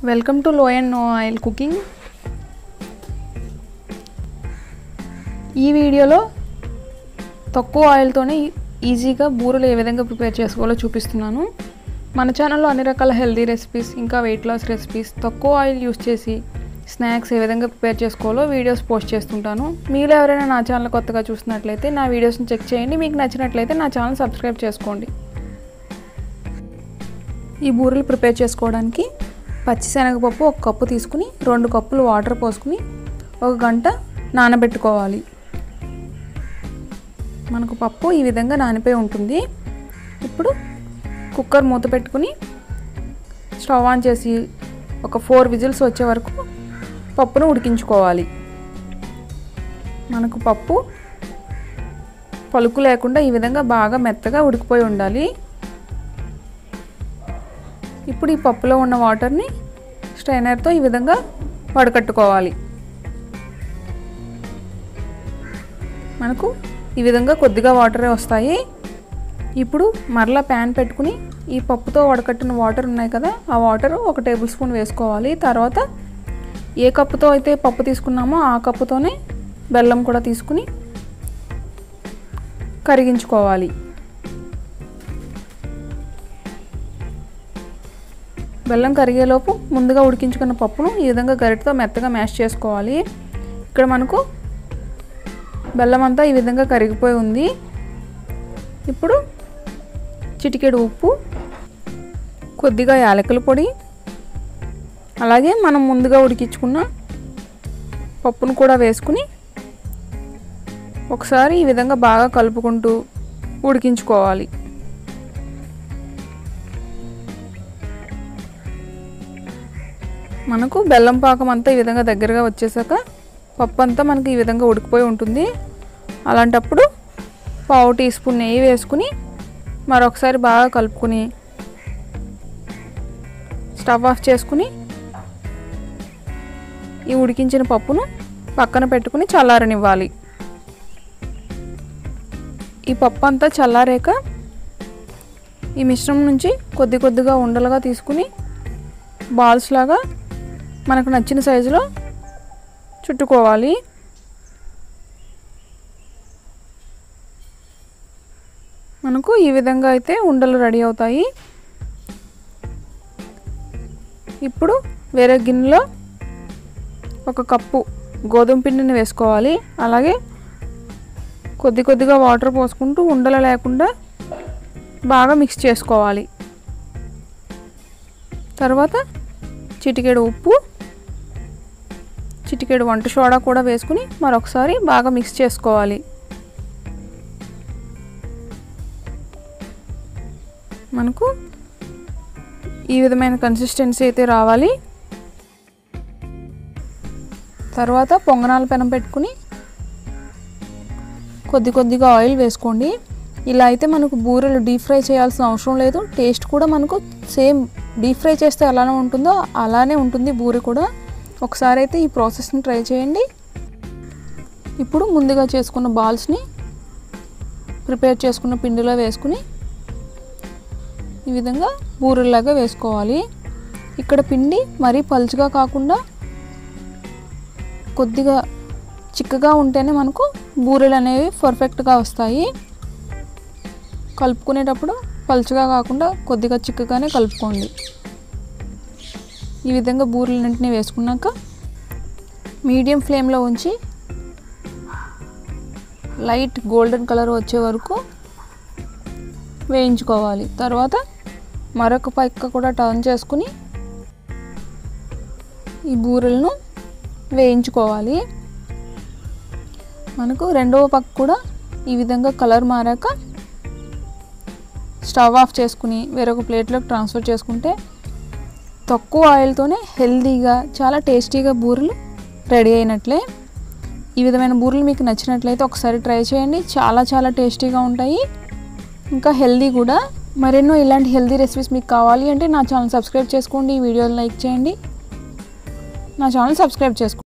welcome to low and no oil cooking ఈ వీడియోలో తక్కువ ఆయిల్తోనే ఈజీగా బూరెలు ఏ విధంగా ప్రిపేర్ చేసుకోవాలో చూపిస్తున్నాను మన ఛానల్లో అన్ని రకాల హెల్దీ రెసిపీస్ ఇంకా వెయిట్ లాస్ రెసిపీస్ తక్కువ ఆయిల్ యూస్ చేసి స్నాక్స్ ఏ విధంగా ప్రిపేర్ చేసుకోవాలో వీడియోస్ పోస్ట్ చేస్తుంటాను మీరు ఎవరైనా నా ఛానల్ కొత్తగా చూసినట్లయితే నా వీడియోస్ని చెక్ చేయండి మీకు నచ్చినట్లయితే నా ఛానల్ సబ్స్క్రైబ్ చేసుకోండి ఈ బూరెలు ప్రిపేర్ చేసుకోవడానికి పచ్చిశనగపప్పు ఒక కప్పు తీసుకుని రెండు కప్పులు వాటర్ పోసుకుని ఒక గంట నానబెట్టుకోవాలి మనకు పప్పు ఈ విధంగా నానిపోయి ఉంటుంది ఇప్పుడు కుక్కర్ మూత పెట్టుకుని స్టవ్ ఆన్ చేసి ఒక ఫోర్ విజిల్స్ వచ్చే వరకు పప్పును ఉడికించుకోవాలి మనకు పప్పు పలుకు లేకుండా ఈ విధంగా బాగా మెత్తగా ఉడికిపోయి ఉండాలి ఇప్పుడు ఈ పప్పులో ఉన్న వాటర్ని స్ట్రైనర్తో ఈ విధంగా వడకట్టుకోవాలి మనకు ఈ విధంగా కొద్దిగా వాటరే వస్తాయి ఇప్పుడు మరలా ప్యాన్ పెట్టుకుని ఈ పప్పుతో వడకట్టిన వాటర్ ఉన్నాయి కదా ఆ వాటర్ ఒక టేబుల్ స్పూన్ వేసుకోవాలి తర్వాత ఏ కప్పుతో అయితే పప్పు తీసుకున్నామో ఆ కప్పుతోనే బెల్లం కూడా తీసుకుని కరిగించుకోవాలి బెల్లం కరిగేలోపు ముందుగా ఉడికించుకున్న పప్పును ఈ విధంగా గరిటతో మెత్తగా మ్యాష్ చేసుకోవాలి ఇక్కడ మనకు బెల్లం అంతా ఈ విధంగా కరిగిపోయి ఉంది ఇప్పుడు చిటికెడు ఉప్పు కొద్దిగా యాలకుల పొడి అలాగే మనం ముందుగా ఉడికించుకున్న పప్పును కూడా వేసుకుని ఒకసారి ఈ విధంగా బాగా కలుపుకుంటూ ఉడికించుకోవాలి మనకు బెల్లం పాకం అంతా ఈ విధంగా దగ్గరగా వచ్చేసాక పప్పు అంతా మనకి ఈ విధంగా ఉడికిపోయి ఉంటుంది అలాంటప్పుడు పావు టీ స్పూన్ నెయ్యి వేసుకుని మరొకసారి బాగా కలుపుకుని స్టవ్ ఆఫ్ చేసుకుని ఈ ఉడికించిన పప్పును పక్కన పెట్టుకుని చల్లారనివ్వాలి ఈ పప్పు అంతా చల్లారాక ఈ మిశ్రమం నుంచి కొద్ది కొద్దిగా ఉండలుగా తీసుకుని బాల్స్ లాగా మనకు నచ్చిన సైజులో చుట్టుకోవాలి మనకు ఈ విధంగా అయితే ఉండలు రెడీ అవుతాయి ఇప్పుడు వేరే గిన్నెలో ఒక కప్పు గోధుమ పిండిని వేసుకోవాలి అలాగే కొద్ది కొద్దిగా వాటర్ పోసుకుంటూ ఉండలు లేకుండా బాగా మిక్స్ చేసుకోవాలి తర్వాత చిటికెడు ఉప్పు చిటికెడు వంట సోడా కూడా వేసుకుని మరొకసారి బాగా మిక్స్ చేసుకోవాలి మనకు ఈ విధమైన కన్సిస్టెన్సీ అయితే రావాలి తర్వాత పొంగనాల పెనం పెట్టుకుని కొద్ది కొద్దిగా ఆయిల్ వేసుకోండి ఇలా అయితే మనకు బూరెలు డీప్ ఫ్రై చేయాల్సిన అవసరం లేదు టేస్ట్ కూడా మనకు సేమ్ డీప్ ఫ్రై చేస్తే ఎలానే ఉంటుందో అలానే ఉంటుంది బూరె కూడా ఒకసారి అయితే ఈ ప్రాసెస్ని ట్రై చేయండి ఇప్పుడు ముందుగా చేసుకున్న బాల్స్ని ప్రిపేర్ చేసుకున్న పిండిలో వేసుకుని ఈ విధంగా బూరెల్లాగా వేసుకోవాలి ఇక్కడ పిండి మరీ పలుచగా కాకుండా కొద్దిగా చిక్కగా ఉంటేనే మనకు బూరెలు అనేవి పర్ఫెక్ట్గా వస్తాయి కలుపుకునేటప్పుడు పలుచగా కాకుండా కొద్దిగా చిక్కగానే కలుపుకోండి ఈ విధంగా బూరెలన్నింటినీ వేసుకున్నాక మీడియం ఫ్లేమ్లో ఉంచి లైట్ గోల్డెన్ కలర్ వచ్చే వరకు వేయించుకోవాలి తర్వాత మరొక పక్క కూడా టర్న్ చేసుకుని ఈ బూరెలను వేయించుకోవాలి మనకు రెండవ పక్క కూడా ఈ విధంగా కలర్ మారాక స్టవ్ ఆఫ్ చేసుకుని వేరొక ప్లేట్లోకి ట్రాన్స్ఫర్ చేసుకుంటే తక్కువ ఆయిల్తోనే హెల్తీగా చాలా టేస్టీగా బూరెలు రెడీ అయినట్లే ఈ విధమైన బూరెలు మీకు నచ్చినట్లయితే ఒకసారి ట్రై చేయండి చాలా చాలా టేస్టీగా ఉంటాయి ఇంకా హెల్దీ కూడా మరెన్నో ఇలాంటి హెల్దీ రెసిపీస్ మీకు కావాలి అంటే నా ఛానల్ సబ్స్క్రైబ్ చేసుకోండి ఈ వీడియోని లైక్ చేయండి నా ఛానల్ సబ్స్క్రైబ్ చేసుకోండి